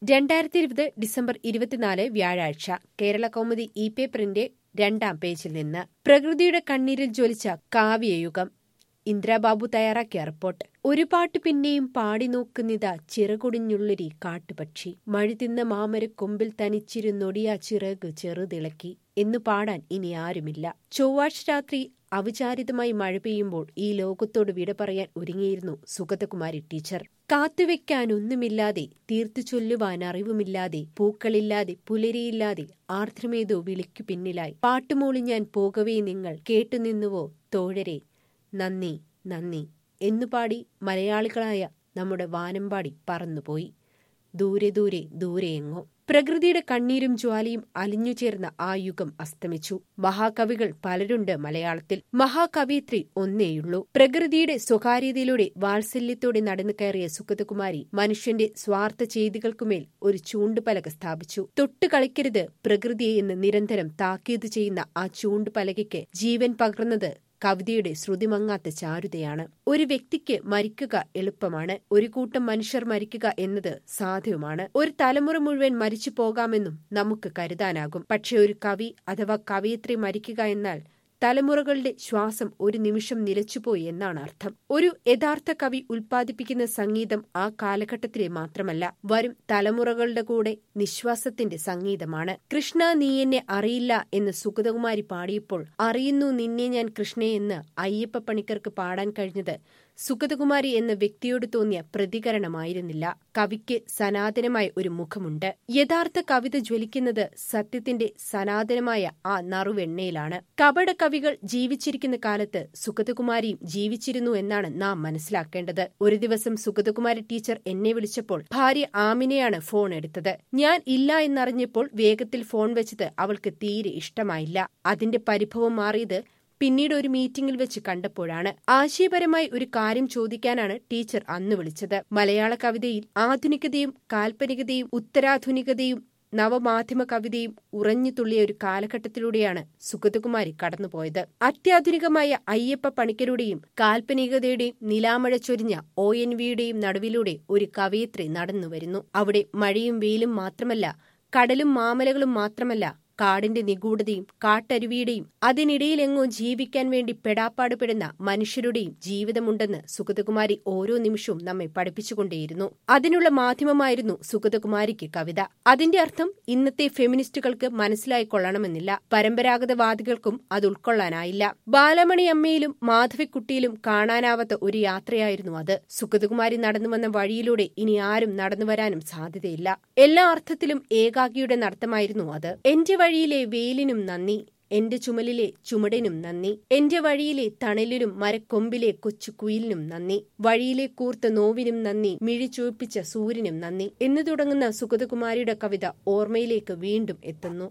രണ്ടായിരത്തി ഇരുപത് ഡിസംബർ ഇരുപത്തിനാല് വ്യാഴാഴ്ച കേരള കൗമുദി ഇ പേപ്പറിന്റെ രണ്ടാം പേജിൽ നിന്ന് പ്രകൃതിയുടെ കണ്ണീരിൽ ജ്വലിച്ച കാവ്യയുഗം ഇന്ദിരാബാബു തയ്യാറാക്കിയ റിപ്പോർട്ട് ഒരു പാട്ട് പിന്നെയും പാടി നോക്കുന്നിതാ ചിറകുടിഞ്ഞുള്ളൊരി കാട്ടുപക്ഷി മഴ തിന്ന മാമര കൊമ്പിൽ തനിച്ചിരുന്നൊടിയാ ചിറക് ചെറുതിളക്കി എന്നു പാടാൻ ഇനി ആരുമില്ല ചൊവ്വാഴ്ച രാത്രി അവിചാരിതമായി മഴ പെയ്യുമ്പോൾ ഈ ലോകത്തോട് വിട പറയാൻ ഒരുങ്ങിയിരുന്നു സുഗതകുമാരി ടീച്ചർ കാത്തുവെക്കാനൊന്നുമില്ലാതെ തീർത്തു ചൊല്ലുവാൻ അറിവുമില്ലാതെ പൂക്കളില്ലാതെ പുലരിയില്ലാതെ ആർദ്രമേതോ വിളിക്കു പിന്നിലായി പാട്ടുമൂളി ഞാൻ പോകവേ നിങ്ങൾ കേട്ടുനിന്നുവോ തോഴരെ നന്ദി നന്ദി എന്നുപാടി മലയാളികളായ നമ്മുടെ വാനമ്പാടി പറന്നുപോയി ദൂരെ ദൂരെ ദൂരെയെങ്ങോ പ്രകൃതിയുടെ കണ്ണീരും ജ്വാലയും അലിഞ്ഞുചേർന്ന ആ യുഗം അസ്തമിച്ചു മഹാകവികൾ പലരുണ്ട് മലയാളത്തിൽ മഹാകവിയത്രി ഒന്നേയുള്ളൂ പ്രകൃതിയുടെ സ്വകാര്യതയിലൂടെ വാത്സല്യത്തോടെ നടന്നു കയറിയ സുഗതകുമാരി മനുഷ്യന്റെ സ്വാർത്ഥ ചെയ്തികൾക്കുമേൽ ഒരു ചൂണ്ടുപലക സ്ഥാപിച്ചു തൊട്ടു കളിക്കരുത് പ്രകൃതിയെ എന്ന് നിരന്തരം താക്കീത് ചെയ്യുന്ന ആ ചൂണ്ടുപലകയ്ക്ക് ജീവൻ പകർന്നത് കവിതയുടെ ശ്രുതിമങ്ങാത്ത ചാരുതയാണ് ഒരു വ്യക്തിക്ക് മരിക്കുക എളുപ്പമാണ് ഒരു കൂട്ടം മനുഷ്യർ മരിക്കുക എന്നത് സാധ്യവുമാണ് ഒരു തലമുറ മുഴുവൻ മരിച്ചു പോകാമെന്നും നമുക്ക് കരുതാനാകും പക്ഷെ ഒരു കവി അഥവാ കവിയത്രി മരിക്കുക എന്നാൽ തലമുറകളുടെ ശ്വാസം ഒരു നിമിഷം നിലച്ചുപോയി എന്നാണ് അർത്ഥം ഒരു യഥാർത്ഥ കവി ഉൽപ്പാദിപ്പിക്കുന്ന സംഗീതം ആ കാലഘട്ടത്തിലെ മാത്രമല്ല വരും തലമുറകളുടെ കൂടെ നിശ്വാസത്തിന്റെ സംഗീതമാണ് കൃഷ്ണ നീ എന്നെ അറിയില്ല എന്ന് സുഗതകുമാരി പാടിയപ്പോൾ അറിയുന്നു നിന്നെ ഞാൻ കൃഷ്ണയെന്ന് അയ്യപ്പ പണിക്കർക്ക് പാടാൻ കഴിഞ്ഞത് സുഗതകുമാരി എന്ന വ്യക്തിയോട് തോന്നിയ പ്രതികരണമായിരുന്നില്ല കവിക്ക് സനാതനമായ ഒരു മുഖമുണ്ട് യഥാർത്ഥ കവിത ജ്വലിക്കുന്നത് സത്യത്തിന്റെ സനാതനമായ ആ നറുവെണ്ണയിലാണ് കപട കവികൾ ജീവിച്ചിരിക്കുന്ന കാലത്ത് സുഗതകുമാരിയും ജീവിച്ചിരുന്നു എന്നാണ് നാം മനസ്സിലാക്കേണ്ടത് ഒരു ദിവസം സുഗതകുമാരി ടീച്ചർ എന്നെ വിളിച്ചപ്പോൾ ഭാര്യ ആമിനെയാണ് ഫോൺ എടുത്തത് ഞാൻ ഇല്ല എന്നറിഞ്ഞപ്പോൾ വേഗത്തിൽ ഫോൺ വെച്ചത് അവൾക്ക് തീരെ ഇഷ്ടമായില്ല അതിന്റെ പരിഭവം മാറിയത് പിന്നീട് ഒരു മീറ്റിംഗിൽ വെച്ച് കണ്ടപ്പോഴാണ് ആശയപരമായി ഒരു കാര്യം ചോദിക്കാനാണ് ടീച്ചർ അന്ന് വിളിച്ചത് മലയാള കവിതയിൽ ആധുനികതയും കാൽപ്പനികതയും ഉത്തരാധുനികതയും നവമാധ്യമ കവിതയും ഉറഞ്ഞു തുള്ളിയ ഒരു കാലഘട്ടത്തിലൂടെയാണ് സുഗതകുമാരി കടന്നുപോയത് അത്യാധുനികമായ അയ്യപ്പ പണിക്കരുടെയും കാൽപ്പനികതയുടെയും നിലാമഴ ചൊരിഞ്ഞ ഒ എൻ വിയുടെയും നടുവിലൂടെ ഒരു കവയിത്രി നടന്നുവരുന്നു അവിടെ മഴയും വെയിലും മാത്രമല്ല കടലും മാമലകളും മാത്രമല്ല കാടിന്റെ നിഗൂഢതയും കാട്ടരുവിയുടെയും അതിനിടയിലെങ്ങോ ജീവിക്കാൻ വേണ്ടി പെടാപ്പാട് പെടുന്ന മനുഷ്യരുടെയും ജീവിതമുണ്ടെന്ന് സുഗതകുമാരി ഓരോ നിമിഷവും നമ്മെ പഠിപ്പിച്ചുകൊണ്ടേയിരുന്നു അതിനുള്ള മാധ്യമമായിരുന്നു സുഗതകുമാരിക്ക് കവിത അതിന്റെ അർത്ഥം ഇന്നത്തെ ഫെമിനിസ്റ്റുകൾക്ക് മനസ്സിലായിക്കൊള്ളണമെന്നില്ല പരമ്പരാഗതവാദികൾക്കും അത് ഉൾക്കൊള്ളാനായില്ല ബാലമണി അമ്മയിലും മാധവിക്കുട്ടിയിലും കാണാനാവാത്ത ഒരു യാത്രയായിരുന്നു അത് സുഗതകുമാരി നടന്നു വന്ന വഴിയിലൂടെ ഇനി ആരും നടന്നു വരാനും സാധ്യതയില്ല എല്ലാ അർത്ഥത്തിലും ഏകാഗിയുടെ നടത്തമായിരുന്നു അത് എന്റെ വഴിയിലെ വെയിലിനും നന്ദി എന്റെ ചുമലിലെ ചുമടിനും നന്ദി എന്റെ വഴിയിലെ തണലിനും മരക്കൊമ്പിലെ കൊച്ചു കുയിലിനും നന്ദി വഴിയിലെ കൂർത്ത നോവിനും നന്ദി മിഴി ചുവപ്പിച്ച സൂര്യനും നന്ദി എന്നു തുടങ്ങുന്ന സുഗതകുമാരിയുടെ കവിത ഓർമ്മയിലേക്ക് വീണ്ടും എത്തുന്നു